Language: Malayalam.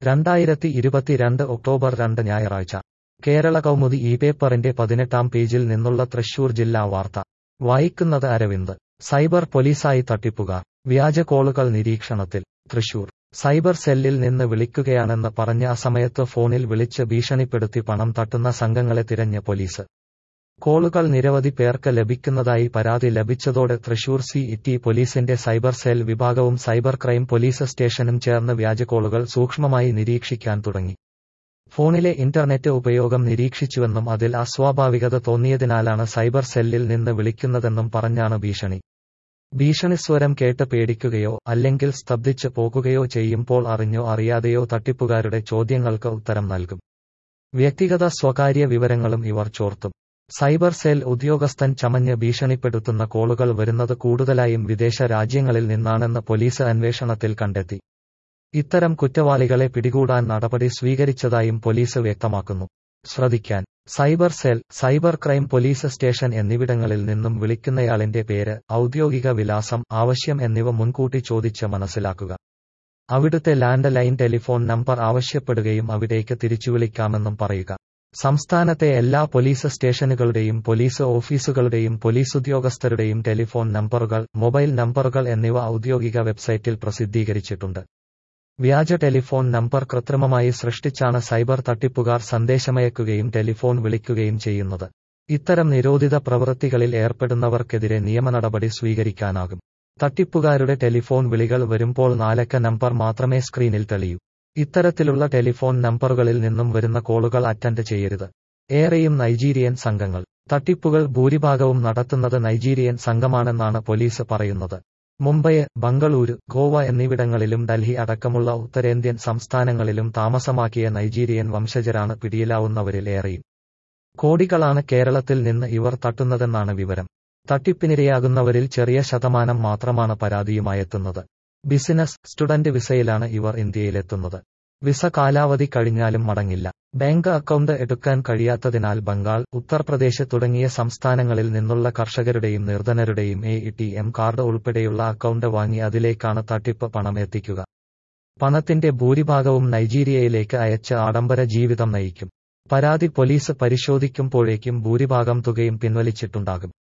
രണ്ടായിരത്തി ഇരുപത്തിരണ്ട് ഒക്ടോബർ രണ്ട് ഞായറാഴ്ച കേരള കൗമുദി ഈ പേപ്പറിന്റെ പതിനെട്ടാം പേജിൽ നിന്നുള്ള തൃശൂർ ജില്ലാ വാർത്ത വായിക്കുന്നത് അരവിന്ദ് സൈബർ പോലീസായി തട്ടിപ്പുകാർ വ്യാജ കോളുകൾ നിരീക്ഷണത്തിൽ തൃശൂർ സൈബർ സെല്ലിൽ നിന്ന് വിളിക്കുകയാണെന്ന് പറഞ്ഞ അസമയത്ത് ഫോണിൽ വിളിച്ച് ഭീഷണിപ്പെടുത്തി പണം തട്ടുന്ന സംഘങ്ങളെ തിരഞ്ഞ് പോലീസ് കോളുകൾ നിരവധി പേർക്ക് ലഭിക്കുന്നതായി പരാതി ലഭിച്ചതോടെ തൃശൂർ സി ഇറ്റി പോലീസിന്റെ സൈബർ സെൽ വിഭാഗവും സൈബർ ക്രൈം പോലീസ് സ്റ്റേഷനും ചേർന്ന് വ്യാജ കോളുകൾ സൂക്ഷ്മമായി നിരീക്ഷിക്കാൻ തുടങ്ങി ഫോണിലെ ഇന്റർനെറ്റ് ഉപയോഗം നിരീക്ഷിച്ചുവെന്നും അതിൽ അസ്വാഭാവികത തോന്നിയതിനാലാണ് സൈബർ സെല്ലിൽ നിന്ന് വിളിക്കുന്നതെന്നും പറഞ്ഞാണ് ഭീഷണി ഭീഷണിസ്വരം കേട്ട് പേടിക്കുകയോ അല്ലെങ്കിൽ സ്തബ്ധിച്ച് പോകുകയോ ചെയ്യുമ്പോൾ അറിഞ്ഞോ അറിയാതെയോ തട്ടിപ്പുകാരുടെ ചോദ്യങ്ങൾക്ക് ഉത്തരം നൽകും വ്യക്തിഗത സ്വകാര്യ വിവരങ്ങളും ഇവർ ചോർത്തും സൈബർ സെൽ ഉദ്യോഗസ്ഥൻ ചമഞ്ഞ് ഭീഷണിപ്പെടുത്തുന്ന കോളുകൾ വരുന്നത് കൂടുതലായും വിദേശ രാജ്യങ്ങളിൽ നിന്നാണെന്ന് പോലീസ് അന്വേഷണത്തിൽ കണ്ടെത്തി ഇത്തരം കുറ്റവാളികളെ പിടികൂടാൻ നടപടി സ്വീകരിച്ചതായും പോലീസ് വ്യക്തമാക്കുന്നു ശ്രദ്ധിക്കാൻ cyber cell cyber crime police station എന്നിവിടങ്ങളിൽ നിന്നും വിളിക്കുന്നയാളിന്റെ പേര് ഔദ്യോഗിക വിലാസം ആവശ്യം എന്നിവ മുൻകൂട്ടി ചോദിച്ച് മനസ്സിലാക്കുക അവിടുത്തെ ലാൻഡ് ലൈൻ ടെലിഫോൺ നമ്പർ ആവശ്യപ്പെടുകയും അവിടേക്ക് തിരിച്ചു വിളിക്കാമെന്നും പറയുക സംസ്ഥാനത്തെ എല്ലാ പോലീസ് സ്റ്റേഷനുകളുടെയും പോലീസ് ഓഫീസുകളുടെയും പോലീസ് ഉദ്യോഗസ്ഥരുടെയും ടെലിഫോൺ നമ്പറുകൾ മൊബൈൽ നമ്പറുകൾ എന്നിവ ഔദ്യോഗിക വെബ്സൈറ്റിൽ പ്രസിദ്ധീകരിച്ചിട്ടുണ്ട് വ്യാജ ടെലിഫോൺ നമ്പർ കൃത്രിമമായി സൃഷ്ടിച്ചാണ് സൈബർ തട്ടിപ്പുകാർ സന്ദേശമയക്കുകയും ടെലിഫോൺ വിളിക്കുകയും ചെയ്യുന്നത് ഇത്തരം നിരോധിത പ്രവൃത്തികളിൽ ഏർപ്പെടുന്നവർക്കെതിരെ നിയമനടപടി സ്വീകരിക്കാനാകും തട്ടിപ്പുകാരുടെ ടെലിഫോൺ വിളികൾ വരുമ്പോൾ നാലക്ക നമ്പർ മാത്രമേ സ്ക്രീനിൽ തെളിയൂ ഇത്തരത്തിലുള്ള ടെലിഫോൺ നമ്പറുകളിൽ നിന്നും വരുന്ന കോളുകൾ അറ്റൻഡ് ചെയ്യരുത് ഏറെയും നൈജീരിയൻ സംഘങ്ങൾ തട്ടിപ്പുകൾ ഭൂരിഭാഗവും നടത്തുന്നത് നൈജീരിയൻ സംഘമാണെന്നാണ് പോലീസ് പറയുന്നത് മുംബൈ ബംഗളൂരു ഗോവ എന്നിവിടങ്ങളിലും ഡൽഹി അടക്കമുള്ള ഉത്തരേന്ത്യൻ സംസ്ഥാനങ്ങളിലും താമസമാക്കിയ നൈജീരിയൻ വംശജരാണ് പിടിയിലാവുന്നവരിൽ ഏറെയും കോടികളാണ് കേരളത്തിൽ നിന്ന് ഇവർ തട്ടുന്നതെന്നാണ് വിവരം തട്ടിപ്പിനിരയാകുന്നവരിൽ ചെറിയ ശതമാനം മാത്രമാണ് പരാതിയുമായെത്തുന്നത് ബിസിനസ് സ്റ്റുഡന്റ് വിസയിലാണ് ഇവർ ഇന്ത്യയിലെത്തുന്നത് വിസ കാലാവധി കഴിഞ്ഞാലും മടങ്ങില്ല ബാങ്ക് അക്കൗണ്ട് എടുക്കാൻ കഴിയാത്തതിനാൽ ബംഗാൾ ഉത്തർപ്രദേശ് തുടങ്ങിയ സംസ്ഥാനങ്ങളിൽ നിന്നുള്ള കർഷകരുടെയും നിർധനരുടെയും എ ടി എം കാർഡ് ഉൾപ്പെടെയുള്ള അക്കൗണ്ട് വാങ്ങി അതിലേക്കാണ് തട്ടിപ്പ് പണം എത്തിക്കുക പണത്തിന്റെ ഭൂരിഭാഗവും നൈജീരിയയിലേക്ക് അയച്ച് ആഡംബര ജീവിതം നയിക്കും പരാതി പോലീസ് പരിശോധിക്കുമ്പോഴേക്കും ഭൂരിഭാഗം തുകയും പിൻവലിച്ചിട്ടുണ്ടാകും